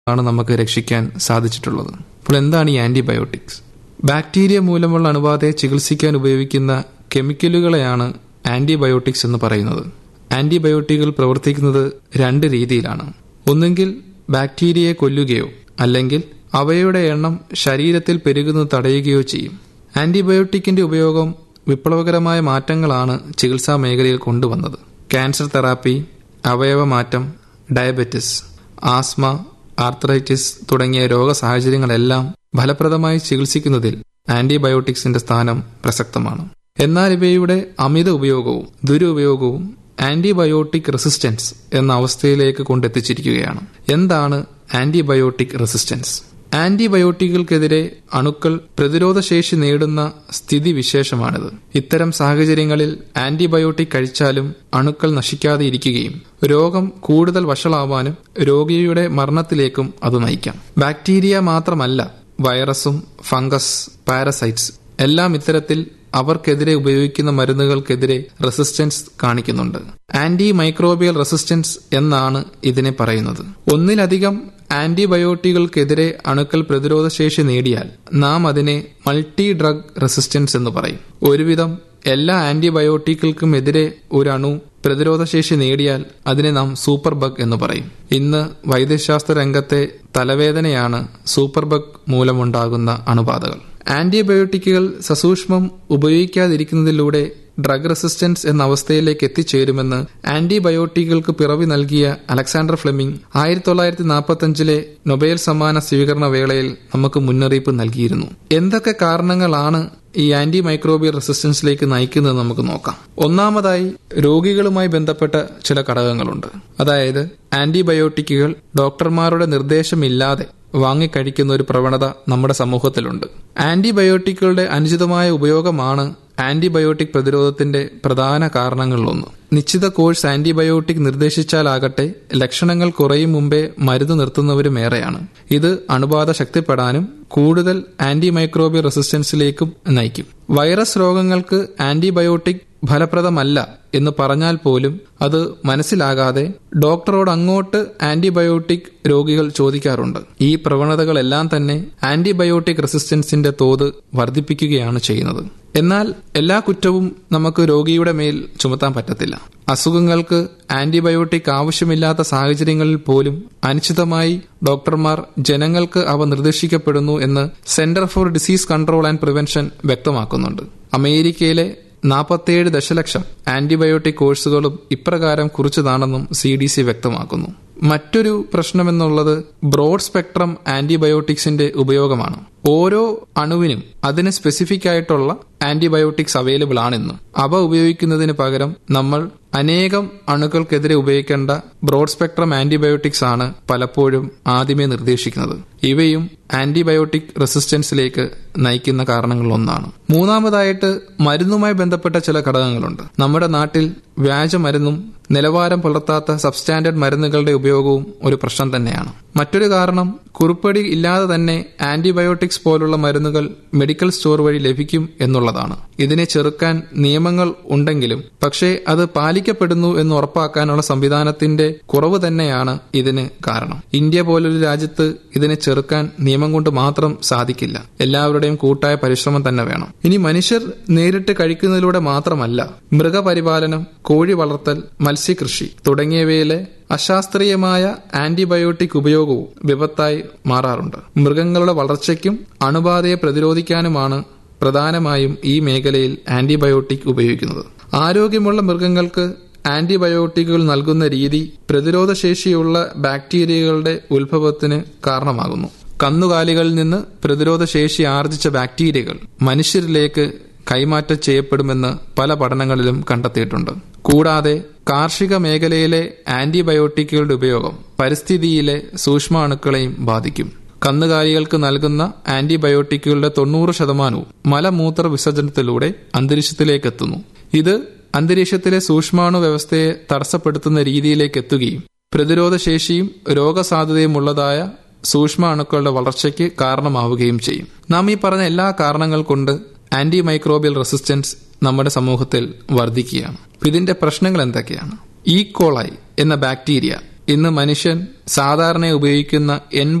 ആണ് നമുക്ക് രക്ഷിക്കാൻ സാധിച്ചിട്ടുള്ളത് അപ്പോൾ എന്താണ് ഈ ആന്റിബയോട്ടിക്സ് ബാക്ടീരിയ മൂലമുള്ള അണുബാധയെ ചികിത്സിക്കാൻ ഉപയോഗിക്കുന്ന കെമിക്കലുകളെയാണ് ആന്റിബയോട്ടിക്സ് എന്ന് പറയുന്നത് ആന്റിബയോട്ടിക്കുകൾ പ്രവർത്തിക്കുന്നത് രണ്ട് രീതിയിലാണ് ഒന്നുകിൽ ബാക്ടീരിയയെ കൊല്ലുകയോ അല്ലെങ്കിൽ അവയുടെ എണ്ണം ശരീരത്തിൽ പെരുകുന്നത് തടയുകയോ ചെയ്യും ആന്റിബയോട്ടിക്കിന്റെ ഉപയോഗം വിപ്ലവകരമായ മാറ്റങ്ങളാണ് ചികിത്സാ മേഖലയിൽ കൊണ്ടുവന്നത് ക്യാൻസർ തെറാപ്പി അവയവമാറ്റം ഡയബറ്റിസ് ആസ്മ ആർത്രൈറ്റിസ് തുടങ്ങിയ രോഗസാഹചര്യങ്ങളെല്ലാം ഫലപ്രദമായി ചികിത്സിക്കുന്നതിൽ ആന്റിബയോട്ടിക്സിന്റെ സ്ഥാനം പ്രസക്തമാണ് എന്നാൽ ഇവയുടെ അമിത ഉപയോഗവും ദുരുപയോഗവും ആന്റിബയോട്ടിക് റെസിസ്റ്റൻസ് എന്ന അവസ്ഥയിലേക്ക് കൊണ്ടെത്തിച്ചിരിക്കുകയാണ് എന്താണ് ആന്റിബയോട്ടിക് റെസിസ്റ്റൻസ് ആന്റിബയോട്ടിക്കുകൾക്കെതിരെ അണുക്കൾ പ്രതിരോധശേഷി നേടുന്ന സ്ഥിതിവിശേഷമാണിത് ഇത്തരം സാഹചര്യങ്ങളിൽ ആന്റിബയോട്ടിക് കഴിച്ചാലും അണുക്കൾ നശിക്കാതെ ഇരിക്കുകയും രോഗം കൂടുതൽ വഷളാവാനും രോഗിയുടെ മരണത്തിലേക്കും അത് നയിക്കാം ബാക്ടീരിയ മാത്രമല്ല വൈറസും ഫംഗസ് പാരസൈറ്റ്സ് എല്ലാം ഇത്തരത്തിൽ അവർക്കെതിരെ ഉപയോഗിക്കുന്ന മരുന്നുകൾക്കെതിരെ റെസിസ്റ്റൻസ് കാണിക്കുന്നുണ്ട് ആന്റി മൈക്രോബിയൽ റെസിസ്റ്റൻസ് എന്നാണ് ഇതിനെ പറയുന്നത് ഒന്നിലധികം ആന്റിബയോട്ടികൾക്കെതിരെ അണുക്കൾ പ്രതിരോധശേഷി നേടിയാൽ നാം അതിനെ മൾട്ടി ഡ്രഗ് റെസിസ്റ്റൻസ് എന്ന് പറയും ഒരുവിധം എല്ലാ ആന്റിബയോട്ടിക്കുകൾക്കും എതിരെ ഒരു അണു പ്രതിരോധശേഷി നേടിയാൽ അതിനെ നാം സൂപ്പർ ബഗ് എന്ന് പറയും ഇന്ന് വൈദ്യശാസ്ത്ര രംഗത്തെ തലവേദനയാണ് സൂപ്പർ ബഗ് മൂലമുണ്ടാകുന്ന അണുബാധകൾ ആന്റിബയോട്ടിക്കുകൾ സസൂക്ഷ്മം ഉപയോഗിക്കാതിരിക്കുന്നതിലൂടെ ഡ്രഗ് റെസിസ്റ്റൻസ് എന്ന അവസ്ഥയിലേക്ക് എത്തിച്ചേരുമെന്ന് ആന്റിബയോട്ടിക്കുകൾക്ക് പിറവി നൽകിയ അലക്സാണ്ടർ ഫ്ലെമിംഗ് ആയിരത്തി തൊള്ളായിരത്തി നാൽപ്പത്തഞ്ചിലെ നൊബേൽ സമ്മാന സ്വീകരണ വേളയിൽ നമുക്ക് മുന്നറിയിപ്പ് നൽകിയിരുന്നു എന്തൊക്കെ കാരണങ്ങളാണ് ഈ ആന്റി മൈക്രോബിയൽ റെസിസ്റ്റൻസിലേക്ക് നയിക്കുന്നത് നമുക്ക് നോക്കാം ഒന്നാമതായി രോഗികളുമായി ബന്ധപ്പെട്ട ചില ഘടകങ്ങളുണ്ട് അതായത് ആന്റിബയോട്ടിക്കുകൾ ഡോക്ടർമാരുടെ നിർദ്ദേശമില്ലാതെ വാങ്ങിക്കഴിക്കുന്ന ഒരു പ്രവണത നമ്മുടെ സമൂഹത്തിലുണ്ട് ആന്റിബയോട്ടിക്കുകളുടെ അനുചിതമായ ഉപയോഗമാണ് ആന്റിബയോട്ടിക് പ്രതിരോധത്തിന്റെ പ്രധാന കാരണങ്ങളിലൊന്ന് നിശ്ചിത കോഴ്സ് ആന്റിബയോട്ടിക് നിർദ്ദേശിച്ചാലാകട്ടെ ലക്ഷണങ്ങൾ കുറയും മുമ്പേ മരുന്ന് നിർത്തുന്നവരും ഏറെയാണ് ഇത് അണുബാധ ശക്തിപ്പെടാനും കൂടുതൽ ആന്റിമൈക്രോബിയൽ റെസിസ്റ്റൻസിലേക്കും നയിക്കും വൈറസ് രോഗങ്ങൾക്ക് ആന്റിബയോട്ടിക് ഫലപ്രദമല്ല എന്ന് പറഞ്ഞാൽ പോലും അത് മനസ്സിലാകാതെ ഡോക്ടറോട് അങ്ങോട്ട് ആന്റിബയോട്ടിക് രോഗികൾ ചോദിക്കാറുണ്ട് ഈ പ്രവണതകളെല്ലാം തന്നെ ആന്റിബയോട്ടിക് റെസിസ്റ്റൻസിന്റെ തോത് വർദ്ധിപ്പിക്കുകയാണ് ചെയ്യുന്നത് എന്നാൽ എല്ലാ കുറ്റവും നമുക്ക് രോഗിയുടെ മേൽ ചുമത്താൻ പറ്റത്തില്ല അസുഖങ്ങൾക്ക് ആന്റിബയോട്ടിക് ആവശ്യമില്ലാത്ത സാഹചര്യങ്ങളിൽ പോലും അനിശ്ചിതമായി ഡോക്ടർമാർ ജനങ്ങൾക്ക് അവ നിർദ്ദേശിക്കപ്പെടുന്നു എന്ന് centre for disease control and prevention വ്യക്തമാക്കുന്നുണ്ട് അമേരിക്കയിലെ നാൽപ്പത്തിയേഴ് ദശലക്ഷം ആന്റിബയോട്ടിക് കോഴ്സുകളും ഇപ്രകാരം കുറിച്ചതാണെന്നും സി ഡി സി വ്യക്തമാക്കുന്നു മറ്റൊരു പ്രശ്നമെന്നുള്ളത് ബ്രോഡ് സ്പെക്ട്രം ആന്റിബയോട്ടിക്സിന്റെ ഉപയോഗമാണ് ഓരോ അണുവിനും അതിന് സ്പെസിഫിക് ആയിട്ടുള്ള ആന്റിബയോട്ടിക്സ് അവൈലബിൾ ആണെന്ന് അവ ഉപയോഗിക്കുന്നതിന് പകരം നമ്മൾ അനേകം അണുക്കൾക്കെതിരെ ഉപയോഗിക്കേണ്ട ബ്രോഡ് സ്പെക്ട്രം ആന്റിബയോട്ടിക്സ് ആണ് പലപ്പോഴും ആദ്യമേ നിർദ്ദേശിക്കുന്നത് ഇവയും ആന്റിബയോട്ടിക് റെസിസ്റ്റൻസിലേക്ക് നയിക്കുന്ന കാരണങ്ങളിലൊന്നാണ് മൂന്നാമതായിട്ട് മരുന്നുമായി ബന്ധപ്പെട്ട ചില ഘടകങ്ങളുണ്ട് നമ്മുടെ നാട്ടിൽ വ്യാജമരുന്നും നിലവാരം പുലർത്താത്ത സബ്സ്റ്റാൻഡേർഡ് മരുന്നുകളുടെ ഉപയോഗവും ഒരു പ്രശ്നം തന്നെയാണ് മറ്റൊരു കാരണം കുറിപ്പടി ഇല്ലാതെ തന്നെ ആന്റിബയോട്ടിക്സ് പോലുള്ള മരുന്നുകൾ മെഡിക്കൽ സ്റ്റോർ വഴി ലഭിക്കും എന്നുള്ളതാണ് ഇതിനെ ചെറുക്കാൻ നിയമങ്ങൾ ഉണ്ടെങ്കിലും പക്ഷേ അത് പാലിക്കപ്പെടുന്നു എന്ന് ഉറപ്പാക്കാനുള്ള സംവിധാനത്തിന്റെ കുറവ് തന്നെയാണ് ഇതിന് കാരണം ഇന്ത്യ പോലൊരു രാജ്യത്ത് ഇതിനെ ചെറുക്കാൻ നിയമം കൊണ്ട് മാത്രം സാധിക്കില്ല എല്ലാവരുടെയും കൂട്ടായ പരിശ്രമം തന്നെ വേണം ഇനി മനുഷ്യർ നേരിട്ട് കഴിക്കുന്നതിലൂടെ മാത്രമല്ല മൃഗപരിപാലനം കോഴി വളർത്തൽ മത്സ്യകൃഷി തുടങ്ങിയവയിലെ അശാസ്ത്രീയമായ ആന്റിബയോട്ടിക് ഉപയോഗവും വിപത്തായി മാറാറുണ്ട് മൃഗങ്ങളുടെ വളർച്ചയ്ക്കും അണുബാധയെ പ്രതിരോധിക്കാനുമാണ് പ്രധാനമായും ഈ മേഖലയിൽ ആന്റിബയോട്ടിക് ഉപയോഗിക്കുന്നത് ആരോഗ്യമുള്ള മൃഗങ്ങൾക്ക് ആന്റിബയോട്ടിക്കുകൾ നൽകുന്ന രീതി പ്രതിരോധശേഷിയുള്ള ബാക്ടീരിയകളുടെ ഉത്ഭവത്തിന് കാരണമാകുന്നു കന്നുകാലികളിൽ നിന്ന് പ്രതിരോധശേഷി ആർജിച്ച ബാക്ടീരിയകൾ മനുഷ്യരിലേക്ക് കൈമാറ്റം ചെയ്യപ്പെടുമെന്ന് പല പഠനങ്ങളിലും കണ്ടെത്തിയിട്ടുണ്ട് കൂടാതെ കാർഷിക മേഖലയിലെ ആന്റിബയോട്ടിക്കുകളുടെ ഉപയോഗം പരിസ്ഥിതിയിലെ സൂക്ഷ്മാണുക്കളെയും ബാധിക്കും കന്നുകാലികൾക്ക് നൽകുന്ന ആന്റിബയോട്ടിക്കുകളുടെ തൊണ്ണൂറ് ശതമാനവും മലമൂത്ര വിസർജനത്തിലൂടെ അന്തരീക്ഷത്തിലേക്ക് എത്തുന്നു ഇത് അന്തരീക്ഷത്തിലെ സൂക്ഷ്മാണു വ്യവസ്ഥയെ തടസ്സപ്പെടുത്തുന്ന രീതിയിലേക്ക് എത്തുകയും പ്രതിരോധശേഷിയും രോഗസാധ്യതയും ഉള്ളതായ സൂക്ഷ്മാണുക്കളുടെ വളർച്ചയ്ക്ക് കാരണമാവുകയും ചെയ്യും നാം ഈ പറഞ്ഞ എല്ലാ കാരണങ്ങൾ കൊണ്ട് ആന്റി മൈക്രോബിയൽ റെസിസ്റ്റൻസ് നമ്മുടെ സമൂഹത്തിൽ വർദ്ധിക്കുകയാണ് ഇതിന്റെ പ്രശ്നങ്ങൾ എന്തൊക്കെയാണ് ഈക്കോളായി എന്ന ബാക്ടീരിയ ഇന്ന് മനുഷ്യൻ സാധാരണ ഉപയോഗിക്കുന്ന